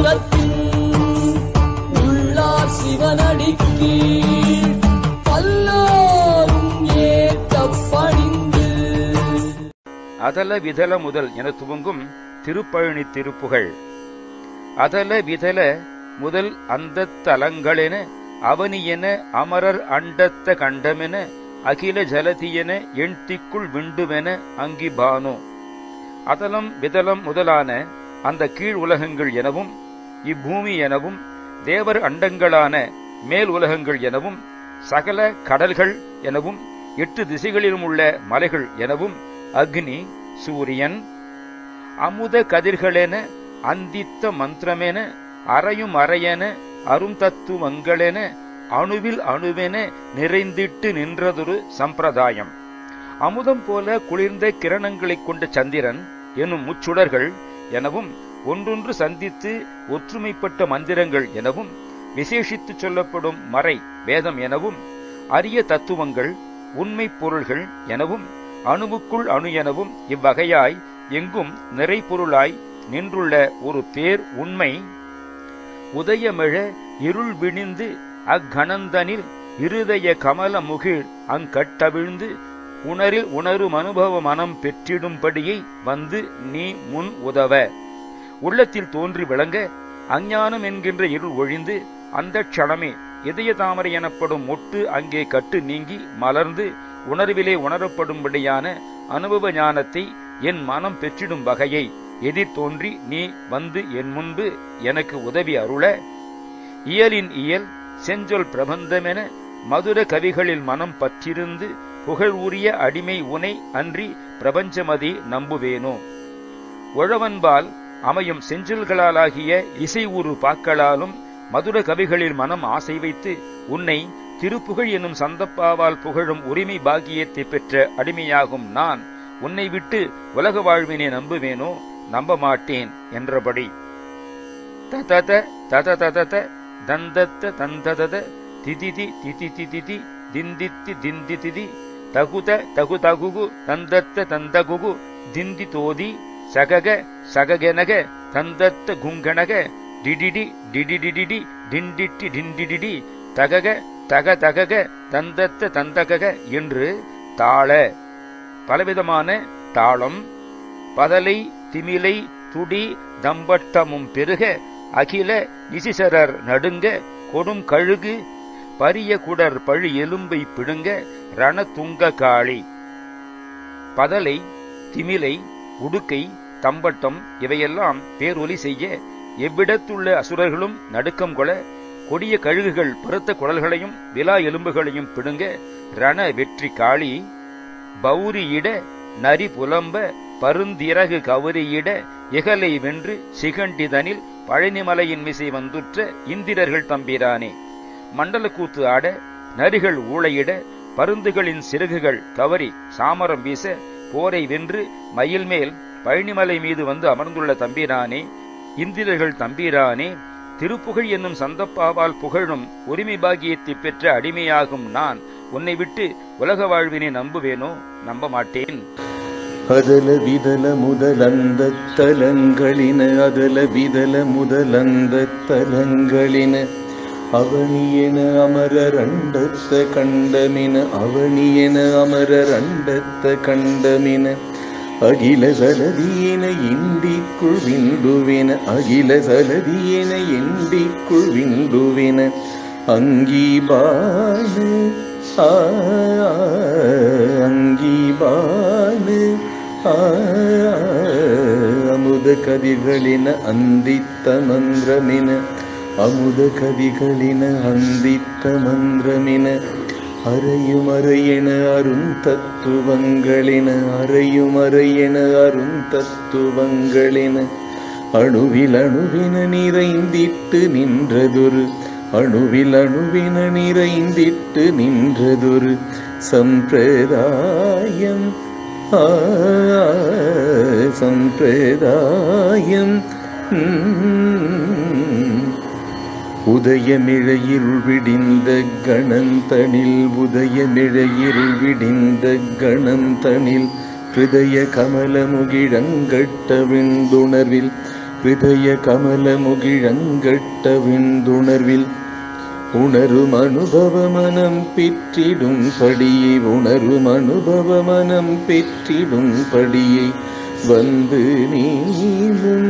புறத்தின் உள்ளார் சிவனடிக்கு பல்லாரும் ஏற்க பணிந்து அதல விதல முதல் என துவங்கும் திருப்பழனி திருப்புகழ் அதல விதல முதல் அந்த தலங்களென அவனியென அமரர் அண்டத்த கண்டமென அகில ஜலதியென எண்திக்குள் விண்டுவென அங்கி பானோ அதலம் விதலம் முதலான அந்த கீழ் உலகங்கள் எனவும் இப்பூமி எனவும் தேவர் அண்டங்களான மேல் உலகங்கள் எனவும் சகல கடல்கள் எனவும் எட்டு திசைகளிலும் உள்ள மலைகள் எனவும் அக்னி சூரியன் அமுத கதிர்களென அந்தித்த மந்திரமென அறையும் அறையென அருந்தத்துவங்களென அணுவில் அணுவென நிறைந்திட்டு நின்றதொரு சம்பிரதாயம் அமுதம் போல குளிர்ந்த கிரணங்களைக் கொண்ட சந்திரன் எனும் முச்சுடர்கள் எனவும் ஒன்றொன்று சந்தித்து ஒற்றுமைப்பட்ட மந்திரங்கள் எனவும் விசேஷித்து சொல்லப்படும் மறை வேதம் எனவும் அரிய தத்துவங்கள் உண்மை பொருள்கள் எனவும் அணுவுக்குள் அணு எனவும் இவ்வகையாய் எங்கும் நிறைபொருளாய் நின்றுள்ள ஒரு பேர் உண்மை உதயமிழ இருள் விணிந்து அக்கணந்தனில் இருதய கமல முகிழ் அங்கட்டவிழ்ந்து உணரில் உணரும் அனுபவ மனம் பெற்றிடும்படியை வந்து நீ முன் உதவ உள்ளத்தில் தோன்றி விளங்க அஞ்ஞானம் என்கின்ற இருள் ஒழிந்து அந்த க்ஷணமே இதய தாமரை எனப்படும் மொட்டு அங்கே கட்டு நீங்கி மலர்ந்து உணர்விலே உணரப்படும்படியான அனுபவ ஞானத்தை என் மனம் பெற்றிடும் வகையை எதிர் தோன்றி நீ வந்து என் முன்பு எனக்கு உதவி அருள இயலின் இயல் செஞ்சொல் பிரபந்தமென மதுர கவிகளில் மனம் பற்றிருந்து புகழ் உரிய அடிமை உனை அன்றி பிரபஞ்சமதி நம்புவேனோ உழவன்பால் அமையும் செஞ்சொல்களாலாகிய இசை உரு பாக்களாலும் மதுர கவிகளில் மனம் ஆசை வைத்து உன்னை திருப்புகழ் எனும் சந்தப்பாவால் புகழும் உரிமை பாக்கியத்தை பெற்ற அடிமையாகும் நான் உன்னை விட்டு உலக வாழ்வினை நம்புவேனோ நம்ப மாட்டேன் என்றபடி ததத தத ததத தந்தத்த தந்ததத திதிதி திதி திதிதி திந்தித்தி திந்தி திதி தகுத தகு தகுகு தந்தத்த தந்தகுகு திந்தி தோதி சகக சககெனக தந்தத்த குங்கணக டிடிடி டிடிடிடிடி டிண்டிட்டி டிண்டிடிடி தகக தக தகக தந்தத்த தந்தகக என்று தாள பலவிதமான தாளம் பதலை திமிலை துடி தம்பட்டமும் பெருக அகில நிசிசரர் நடுங்க கொடும் கழுகு பரிய குடர் பழு எலும்பை பிடுங்க ரணதுங்க காளி பதலை திமிலை உடுக்கை தம்பட்டம் இவையெல்லாம் பேரொலி செய்ய எவ்விடத்துள்ள அசுரர்களும் நடுக்கம் கொள கொடிய கழுகுகள் பருத்த குடல்களையும் விலா எலும்புகளையும் பிடுங்க ரண வெற்றி காளி பௌரியிட நரி புலம்ப பருந்திறகு கவரியிட இகலை வென்று சிகண்டிதனில் பழனிமலையின் மிசை வந்துற்ற இந்திரர்கள் தம்பிரானே மண்டலக்கூத்து ஆட நரிகள் ஊளையிட பருந்துகளின் சிறகுகள் கவரி சாமரம் வீச போரை வென்று மயில் மேல் பழனிமலை மீது வந்து அமர்ந்துள்ள தம்பிரானே இந்திரர்கள் தம்பிரானே திருப்புகழ் என்னும் சந்தப்பாவால் புகழும் உரிமை பாகியத்தை பெற்ற அடிமையாகும் நான் உன்னை விட்டு உலக வாழ்வினை நம்புவேனோ நம்ப மாட்டேன் அதல விதல முதலந்த தலங்களின அதல விதல முதலந்த தலங்களின அவனியன அமரர் அண்டத்த கண்டமின அவனியன அமரர் அண்டத்த கண்டமின அகில சலதியன இண்டிக்குள் விண்டுவின அகில சலதியன இண்டிக்குள் விண்டுவின அங்கீபானு ஆ அங்கீபானு ஆ அமுத கவிகளின அந்தித்த மந்திரமின அமுத கவிகளின அந்தித்த மந்திரமின அறையும் அறையென அருண் தத்துவங்களின அறையும் அறையென அருண் தத்துவங்களின அணுவில் அணுவின நிறைந்திட்டு நின்றதொரு அணுவில் அணுவின நிறைந்திட்டு நின்றதொரு சம்பிரதாயம் ஆ, சம்பிரதாயம் உம். உதயமிழையிருள் விடிந்த கணந்தனில் உதயமிழையிருள் விடிந்த கணந்தனில் ஹிருதய கமல முகிழங்கட்ட விந்துணர்வில் ஹிருதய கமல முகிழங்கட்ட விந்துணர்வில் உணரும் அனுபவ மனம் பெற்றிடும் படியை உணரும் அனுபவ மனம் பெற்றிடும் படியை வந்து நீமும்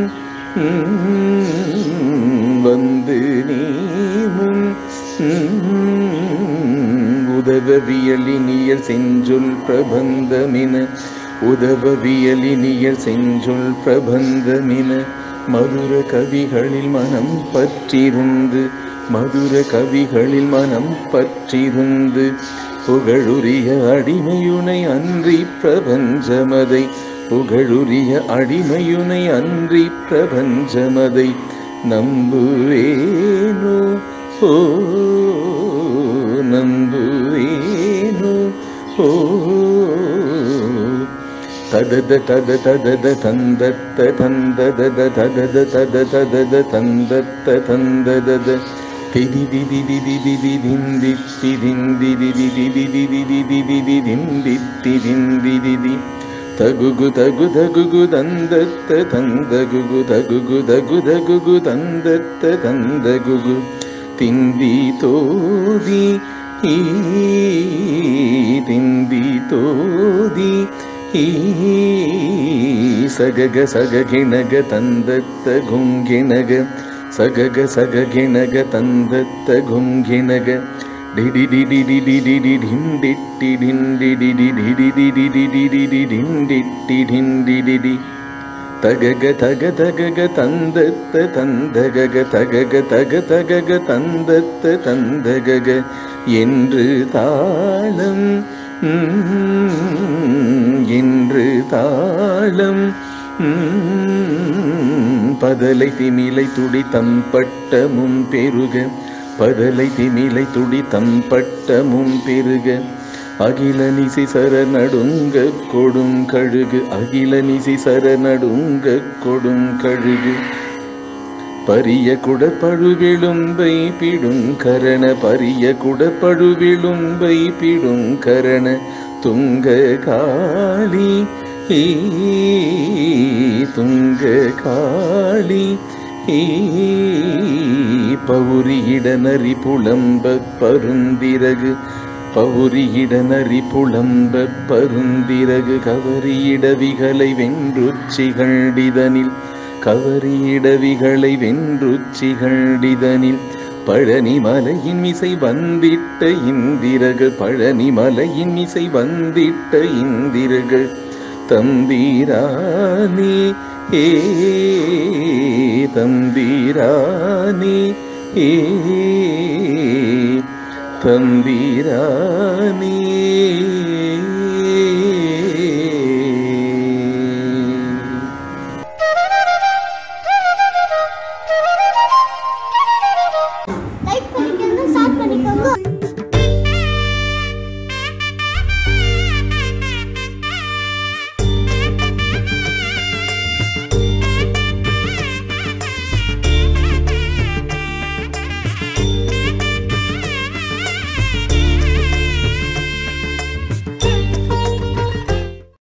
வந்து நீமும் உதவவியலினியல் செஞ்சொல் பிரபந்தமின உதவவியலினியல் செஞ்சொல் பிரபந்தமின மதுர கவிகளில் மனம் பற்றிருந்து மதுர கவிகளில் மனம் பற்றிருந்து புகழுரிய அடிமையுனை அன்றி பிரபஞ்சமதை புகழுரிய அடிமையுனை அன்றி பிரபஞ்சமதை நம்புவேனோ ஓ நம்புவேனோ ஓ ததத தத ததத தந்தத்த தந்ததத ததத தத ததத தந்தத்த தந்ததத திதி திதி திதி திதி திந்தி திதிந்தி திதி திதி திதி திதி திதி திந்தி திதிந்தி திதி தகுகு தகு தகுகு தந்தத்த தந்தகுகு தகுகு தகு தகுகு தந்தத்த தந்தகுகு திந்தி தோதி ஈ திந்தி தோதி ஈ சகக சககிணக தந்தத்த குங்கிணக சகக சககிணக தந்தத்த குங்கிணக டிடி டிடி டிடி டிடி டிண்டிட்டி டிண்டிடி டிடி டிடி டிடி டிடி டிண்டிட்டி டிண்டிடி தகக தக தகக தந்தத்த தந்தகக தகக தக தகக தந்தத்த தந்தகக என்று தாளம் என்று தாளம் பதலை திமிலை துடி தம்பட்டமும் பெருக பதலை திமிலை துடி தம்பட்டமும் பெருக அகில நிசி சர நடுங்க கொடும் கழுகு அகில நிசி சர நடுங்க கொடும் கழுகு பரிய குடப்பழுவிழும்பை பிடும் கரண பரிய குடப்பழுவிழும்பை பிடும் கரண துங்க காளி ஈ, துங்க காளி ஈ, பவுரியிட நரி புலம்ப பருந்திரகு பவுரியிட நரி புலம்ப பருந்திரகு கவரியிட விகலை வென்றுச்சிகழ்டிதனில் கவரியிடவிகளை வென்றுச்சிகழ்டிதனில் பழனி மலையின் இசை வந்திட்ட இந்திரகள் பழனி மலையின் இசை வந்திட்ட இந்திரகள் தம்பீரானே ஏ தம்பீரானே ஏ தம்பீரானே